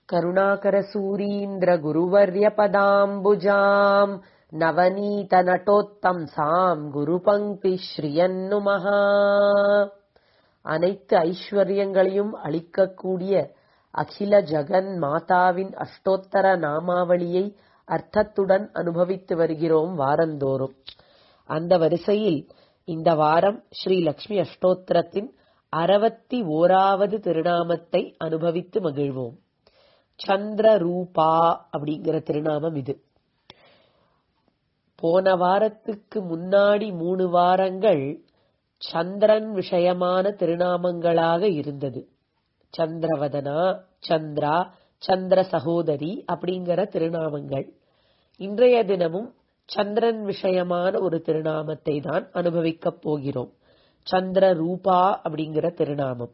करुणाकरसूरीन्द्रगुरुवर्यपदाम्बुजाम् நவநீதநட்டோத்தம்சாம் குரு பங்கி ஸ்ரீயன்னுமஹா அனைத்து ஐஸ்வர்யங்களையும் அளிக்கக்கூடிய அகில ஜகன் மாதாவின் அஷ்டோத்தர நாமாவளியை அர்த்தத்துடன் அனுபவித்து வருகிறோம் வாரந்தோறும் அந்த வரிசையில் இந்த வாரம் ஸ்ரீ லக்ஷ்மி அஷ்டோத்திரத்தின் அறுபத்தி ஓராவது திருநாமத்தை அனுபவித்து மகிழ்வோம் சந்திர ரூபா அப்படிங்கிற திருநாமம் இது போன வாரத்துக்கு முன்னாடி மூணு வாரங்கள் சந்திரன் விஷயமான திருநாமங்களாக இருந்தது சந்திரவதனா சந்திரா சந்திர சகோதரி அப்படிங்கிற திருநாமங்கள் இன்றைய தினமும் சந்திரன் விஷயமான ஒரு திருநாமத்தை தான் அனுபவிக்கப் போகிறோம் சந்திர ரூபா அப்படிங்கிற திருநாமம்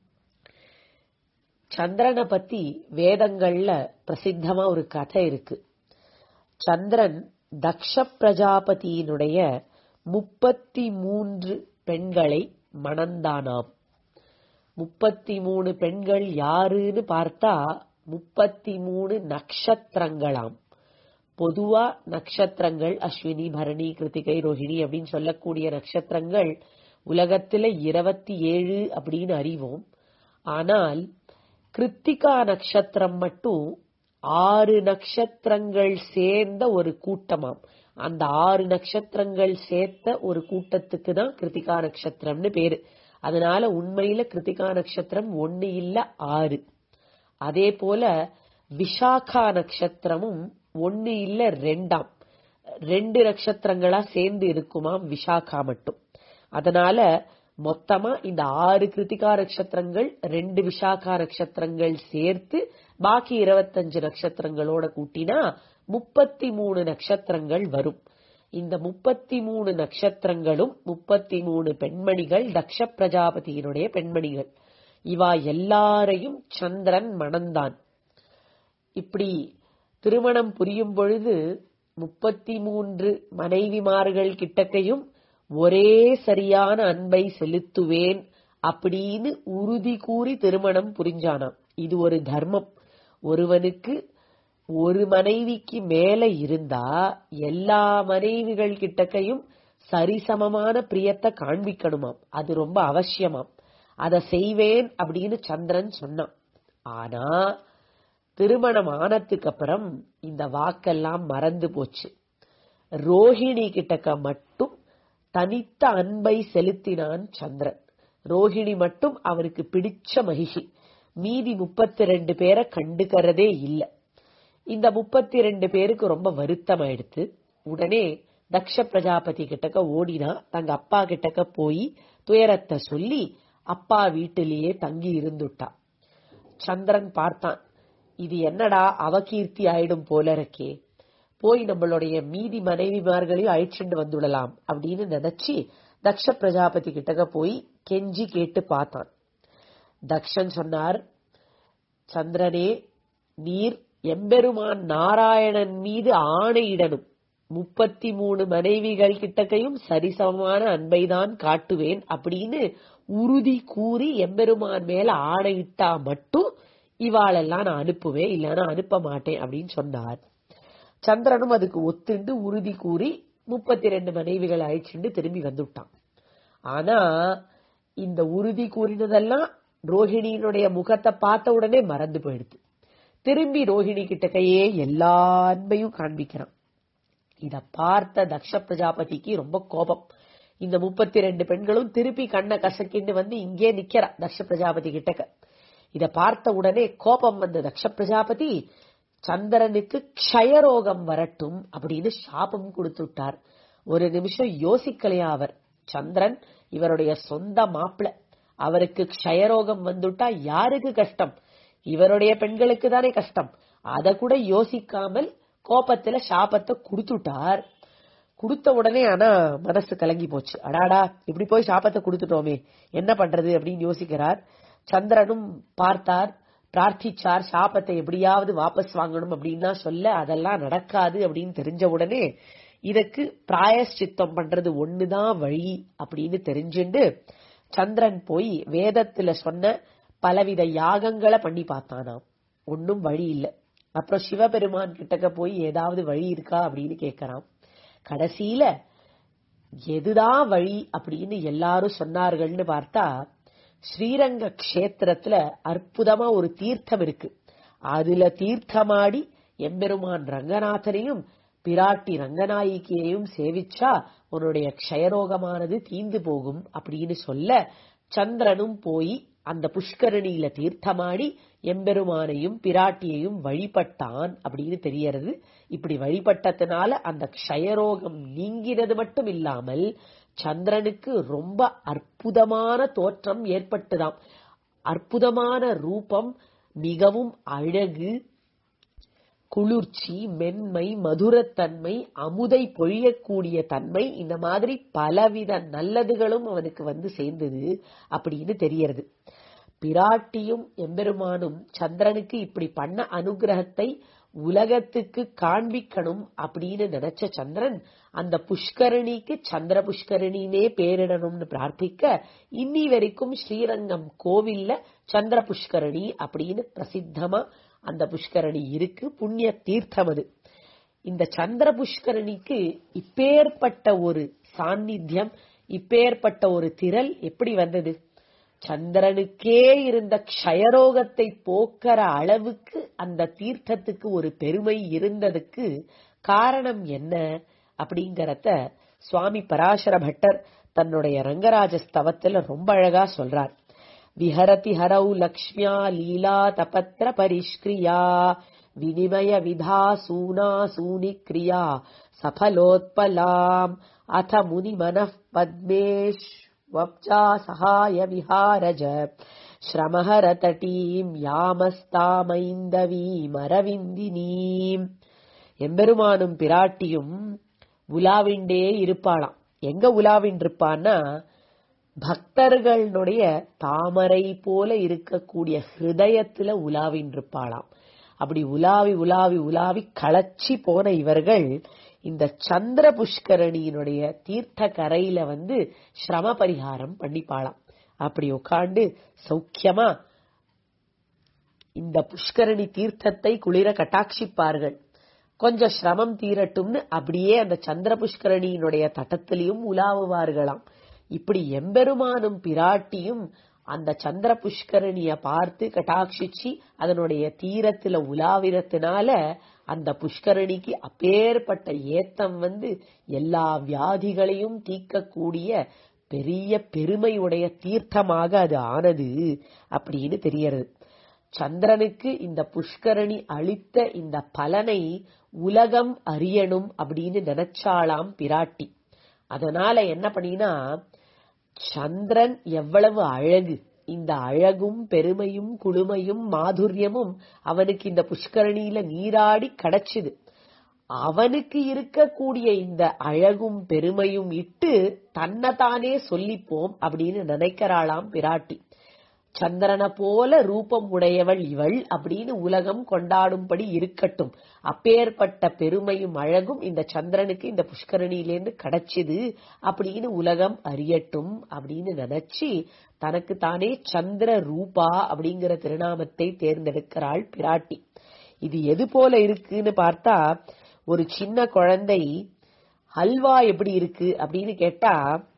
சந்திரனை பத்தி வேதங்கள்ல பிரசித்தமா ஒரு கதை இருக்கு சந்திரன் தக்ஷ பிரஜாபதியினுடைய முப்பத்தி மூன்று பெண்களை மணந்தானாம் முப்பத்தி மூணு பெண்கள் யாருன்னு பார்த்தா முப்பத்தி மூணு நக்ஷத்திரங்களாம் பொதுவா நட்சத்திரங்கள் அஸ்வினி பரணி கிருத்திகை ரோஹிணி அப்படின்னு சொல்லக்கூடிய நட்சத்திரங்கள் உலகத்துல இருபத்தி ஏழு அப்படின்னு அறிவோம் ஆனால் கிருத்திகா நட்சத்திரம் மட்டும் ஆறு நட்சத்திரங்கள் சேர்ந்த ஒரு கூட்டமாம் அந்த ஆறு நட்சத்திரங்கள் சேர்த்த ஒரு கூட்டத்துக்கு தான் கிருத்திகா நட்சத்திரம்னு பேரு அதனால உண்மையில கிருத்திகா நட்சத்திரம் ஒன்னு இல்ல ஆறு அதே போல விஷாகா நட்சத்திரமும் ஒன்னு இல்ல ரெண்டாம் ரெண்டு நட்சத்திரங்களா சேர்ந்து இருக்குமாம் விஷாகா மட்டும் அதனால மொத்தமா இந்த ஆறு கிருத்திகா நட்சத்திரங்கள் ரெண்டு விஷாகா நட்சத்திரங்கள் சேர்த்து பாக்கி இருபத்தஞ்சு நட்சத்திரங்களோட கூட்டினா முப்பத்தி மூணு நட்சத்திரங்கள் வரும் இந்த முப்பத்தி மூணு நட்சத்திரங்களும் முப்பத்தி மூணு பெண்மணிகள் தக்ஷ பிரஜாபதியினுடைய பெண்மணிகள் இவா எல்லாரையும் சந்திரன் மணந்தான் இப்படி திருமணம் புரியும் பொழுது முப்பத்தி மூன்று மனைவிமார்கள் கிட்டக்கையும் ஒரே சரியான அன்பை செலுத்துவேன் அப்படின்னு உறுதி கூறி திருமணம் புரிஞ்சானாம் இது ஒரு தர்மம் ஒருவனுக்கு ஒரு மனைவிக்கு மேல இருந்தா எல்லா மனைவிகள் கிட்டக்கையும் சரிசமமான பிரியத்தை காண்பிக்கணுமாம் அது ரொம்ப அவசியமாம் அத செய்வேன் அப்படின்னு சந்திரன் சொன்னான் ஆனா திருமணம் ஆனதுக்கு அப்புறம் இந்த வாக்கெல்லாம் மறந்து போச்சு ரோஹிணி கிட்டக்க மட்டும் தனித்த அன்பை செலுத்தினான் சந்திரன் ரோஹிணி மட்டும் அவருக்கு பிடிச்ச மகிஷி மீதி முப்பத்தி ரெண்டு பேரை கண்டுக்கிறதே இல்ல இந்த முப்பத்தி ரெண்டு பேருக்கு ரொம்ப வருத்தம் ஆயிடுத்து உடனே தக்ஷ பிரஜாபதி கிட்டக்க ஓடினா தங்க அப்பா கிட்டக்க போய் துயரத்தை சொல்லி அப்பா வீட்டிலேயே தங்கி இருந்துட்டா சந்திரன் பார்த்தான் இது என்னடா அவகீர்த்தி ஆயிடும் போல இருக்கே போய் நம்மளுடைய மீதி மனைவிமார்களையும் அழிச்சுண்டு வந்துடலாம் அப்படின்னு நினைச்சு தக்ஷ பிரஜாபதி கிட்டக்க போய் கெஞ்சி கேட்டு பார்த்தான் தக்ஷன் சொன்னார் சந்திரனே நீர் எம்பெருமான் நாராயணன் மீது ஆணையிடணும் முப்பத்தி மூணு மனைவிகள் கிட்டக்கையும் சரிசமமான அன்பைதான் காட்டுவேன் அப்படின்னு உறுதி கூறி எம்பெருமான் மேல ஆணையிட்டா மட்டும் இவாளெல்லாம் நான் அனுப்புவேன் இல்லைன்னா அனுப்ப மாட்டேன் அப்படின்னு சொன்னார் சந்திரனும் அதுக்கு ஒத்துண்டு உறுதி கூறி முப்பத்தி ரெண்டு மனைவிகள் அழிச்சுண்டு திரும்பி வந்துட்டான் ஆனா இந்த உறுதி கூறினதெல்லாம் ரோஹிணியினுடைய முகத்தை பார்த்த உடனே மறந்து போயிடுது திரும்பி ரோஹிணி கிட்டக்கையே எல்லா அன்பையும் காண்பிக்கிறான் இத பார்த்த தக்ஷ பிரஜாபதிக்கு ரொம்ப கோபம் இந்த முப்பத்தி ரெண்டு பெண்களும் திருப்பி கண்ணை கசக்கிண்டு வந்து இங்கே நிக்கிறா தக்ஷ பிரஜாபதி கிட்டக்க இத பார்த்த உடனே கோபம் வந்த தக்ஷ பிரஜாபதி சந்திரனுக்கு க்ஷயரோகம் வரட்டும் அப்படின்னு சாபம் கொடுத்துட்டார் ஒரு நிமிஷம் யோசிக்கலையா அவர் சந்திரன் இவருடைய சொந்த மாப்பிள அவருக்கு க்ஷயரோகம் வந்துட்டா யாருக்கு கஷ்டம் இவருடைய பெண்களுக்கு தானே கஷ்டம் அத கூட யோசிக்காமல் கோபத்துல சாபத்தை கொடுத்துட்டார் கொடுத்த உடனே ஆனா மனசு கலங்கி போச்சு அடாடா இப்படி போய் சாபத்தை கொடுத்துட்டோமே என்ன பண்றது அப்படின்னு யோசிக்கிறார் சந்திரனும் பார்த்தார் பிரார்த்திச்சார் சாபத்தை எப்படியாவது வாபஸ் வாங்கணும் அப்படின்னா சொல்ல அதெல்லாம் நடக்காது அப்படின்னு தெரிஞ்ச உடனே இதுக்கு பிராயஷ்சித்தம் பண்றது ஒண்ணுதான் வழி அப்படின்னு தெரிஞ்சுண்டு சந்திரன் போய் வேதத்துல சொன்ன பலவித யாகங்களை பண்ணி பார்த்தானாம் ஒன்னும் வழி இல்ல அப்புறம் சிவபெருமான் கிட்டக்க போய் ஏதாவது வழி இருக்கா அப்படின்னு கேட்கறான் கடைசியில எதுதான் வழி அப்படின்னு எல்லாரும் சொன்னார்கள்னு பார்த்தா ஸ்ரீரங்க கஷேத்திரத்துல அற்புதமா ஒரு தீர்த்தம் இருக்கு அதுல தீர்த்தமாடி எம்பெருமான் ரங்கநாதனையும் பிராட்டி ரங்கநாயகியையும் சேவிச்சா உன்னுடைய க்ஷயரோகமானது தீந்து போகும் அப்படின்னு சொல்ல சந்திரனும் போய் அந்த புஷ்கரணியில தீர்த்தமாடி எம்பெருமானையும் பிராட்டியையும் வழிபட்டான் அப்படின்னு தெரியறது இப்படி வழிபட்டதுனால அந்த க்ஷயரோகம் நீங்கினது மட்டும் இல்லாமல் சந்திரனுக்கு ரொம்ப அற்புதமான தோற்றம் ஏற்பட்டுதாம் அற்புதமான ரூபம் மிகவும் அழகு குளிர்ச்சி மென்மை மதுரத்தன்மை அமுதை பொழியக்கூடிய தன்மை இந்த மாதிரி பலவித நல்லதுகளும் அவனுக்கு வந்து சேர்ந்தது அப்படின்னு தெரியறது பிராட்டியும் எம்பெருமானும் சந்திரனுக்கு இப்படி பண்ண அனுகிரகத்தை உலகத்துக்கு காண்பிக்கணும் அப்படின்னு நினைச்ச சந்திரன் அந்த புஷ்கரணிக்கு சந்திர புஷ்கரணினே பேரிடணும்னு பிரார்த்திக்க இன்னி வரைக்கும் ஸ்ரீரங்கம் கோவில்ல சந்திர புஷ்கரணி அப்படின்னு பிரசித்தமா அந்த புஷ்கரணி இருக்கு புண்ணிய தீர்த்தம் அது இந்த சந்திர புஷ்கரணிக்கு இப்பேற்பட்ட ஒரு சாநித்தியம் இப்பேற்பட்ட ஒரு திரள் எப்படி வந்தது சந்திரனுக்கே இருந்த க்ஷயரோகத்தை போக்குற அளவுக்கு அந்த தீர்த்தத்துக்கு ஒரு பெருமை இருந்ததுக்கு காரணம் என்ன அப்படிங்கறத சுவாமி பராசர பட்டர் தன்னுடைய ரங்கராஜ ஸ்தவத்துல ரொம்ப அழகா சொல்றார் விஹரதி ஹரௌ லக்ஷ்மியா லீலா தபத்திர பரிஷ்கிரியா வினிமய விதா சூனா சூனி கிரியா சபலோத்பலாம் அத முனி மனः பத்மேஷ் வப்சா சகாய விஹாரஜ ஸ்ரமஹரதடீம் யாமஸ்தாமைந்தவீம் அரவிந்தினீம் எம்பெருமானும் பிராட்டியும் உலாவிண்டே இருப்பாளாம் எங்க உலாவின்றிருப்பான்னா பக்தர்களுடைய தாமரை போல இருக்கக்கூடிய ஹிருதயத்துல உலாவின்றிருப்பாளாம் அப்படி உலாவி உலாவி உலாவி களைச்சி போன இவர்கள் இந்த சந்திர புஷ்கரணியினுடைய தீர்த்த கரையில வந்து சிரம பரிகாரம் பண்ணிப்பாளாம் அப்படி உட்கார்ந்து சௌக்கியமா இந்த புஷ்கரணி தீர்த்தத்தை குளிர கட்டாட்சிப்பார்கள் கொஞ்சம் சிரமம் தீரட்டும்னு அப்படியே அந்த சந்திர புஷ்கரணியினுடைய தட்டத்திலையும் உலாவுவார்களாம் இப்படி எம்பெருமானும் பிராட்டியும் அந்த சந்திர புஷ்கரணிய பார்த்து கட்டாட்சிச்சு அதனுடைய தீரத்துல உலாவிரத்தினால அந்த புஷ்கரணிக்கு அப்பேற்பட்ட ஏத்தம் வந்து எல்லா வியாதிகளையும் தீர்க்கக்கூடிய பெரிய பெருமையுடைய தீர்த்தமாக அது ஆனது அப்படின்னு தெரியறது சந்திரனுக்கு இந்த புஷ்கரணி அளித்த இந்த பலனை உலகம் அறியணும் அப்படின்னு நினைச்சாளாம் பிராட்டி அதனால என்ன பண்ணினா சந்திரன் எவ்வளவு அழகு இந்த அழகும் பெருமையும் குளுமையும் மாதுரியமும் அவனுக்கு இந்த புஷ்கரணியில நீராடி கிடைச்சுது அவனுக்கு இருக்கக்கூடிய இந்த அழகும் பெருமையும் இட்டு தன்னைத்தானே சொல்லிப்போம் அப்படின்னு நினைக்கிறாளாம் பிராட்டி சந்திரனை போல ரூபம் உடையவள் இவள் அப்படின்னு உலகம் கொண்டாடும்படி இருக்கட்டும் அப்பேற்பட்ட பெருமையும் அழகும் இந்த சந்திரனுக்கு இந்த புஷ்கரணியிலேருந்து கிடைச்சது அப்படின்னு உலகம் அறியட்டும் அப்படின்னு நினைச்சு தனக்கு தானே சந்திர ரூபா அப்படிங்கிற திருநாமத்தை தேர்ந்தெடுக்கிறாள் பிராட்டி இது எது போல இருக்குன்னு பார்த்தா ஒரு சின்ன குழந்தை ஹல்வா எப்படி இருக்கு அப்படின்னு கேட்டா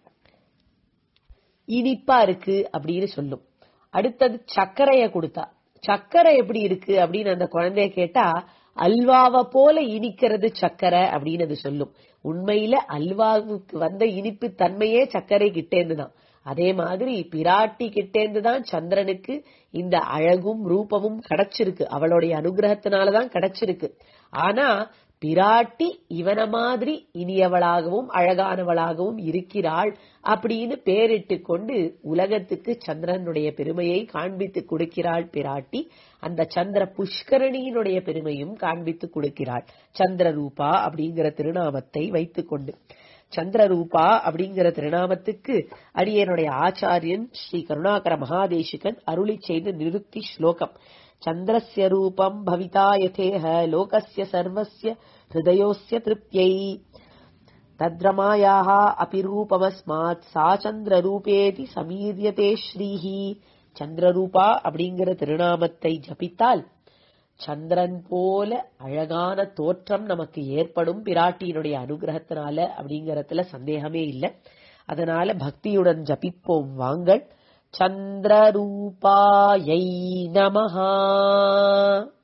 இனிப்பா இருக்கு அப்படின்னு சொல்லும் அடுத்தது சர்க்கரைய கொடுத்தா சர்க்கரை எப்படி இருக்கு அப்படின்னு அந்த குழந்தைய கேட்டா அல்வாவை போல இனிக்கிறது சர்க்கரை அப்படின்னு அது சொல்லும் உண்மையில அல்வாவுக்கு வந்த இனிப்பு தன்மையே சர்க்கரை கிட்டேந்து தான் அதே மாதிரி பிராட்டி கிட்டேந்து தான் சந்திரனுக்கு இந்த அழகும் ரூபமும் கிடைச்சிருக்கு அவளுடைய அனுகிரகத்தினாலதான் கிடைச்சிருக்கு ஆனா பிராட்டி இவன மாதிரி இனியவளாகவும் அழகானவளாகவும் இருக்கிறாள் அப்படின்னு பேரிட்டு கொண்டு உலகத்துக்கு சந்திரனுடைய பெருமையை காண்பித்து கொடுக்கிறாள் பிராட்டி அந்த சந்திர புஷ்கரணியினுடைய பெருமையும் காண்பித்து கொடுக்கிறாள் சந்திரரூபா அப்படிங்கிற திருநாமத்தை வைத்துக்கொண்டு சந்திரரூபா அப்படிங்கிற திருநாமத்துக்கு அடியனுடைய ஆச்சாரியன் ஸ்ரீ கருணாகர மகாதேசிகன் அருளி செய்த நிருக்தி ஸ்லோகம் சந்திரஸ்ய ரூபம் பவிதா யதேஹ லோகஸ்ய சர்வஸ்ய ஹிருதயோஸ்ய திருப்தியை தத்ரமாயாக அபி ரூபமஸ்மாத் சா சந்திரரூபேதி சமீரியதே ஸ்ரீஹி சந்திரரூபா அப்படிங்கிற திருநாமத்தை ஜபித்தால் சந்திரன் போல அழகான தோற்றம் நமக்கு ஏற்படும் பிராட்டியினுடைய அனுகிரகத்தினால அப்படிங்கறதுல சந்தேகமே இல்லை அதனால பக்தியுடன் ஜபிப்போம் வாங்கள் சந்திரரூபாயை நமஹா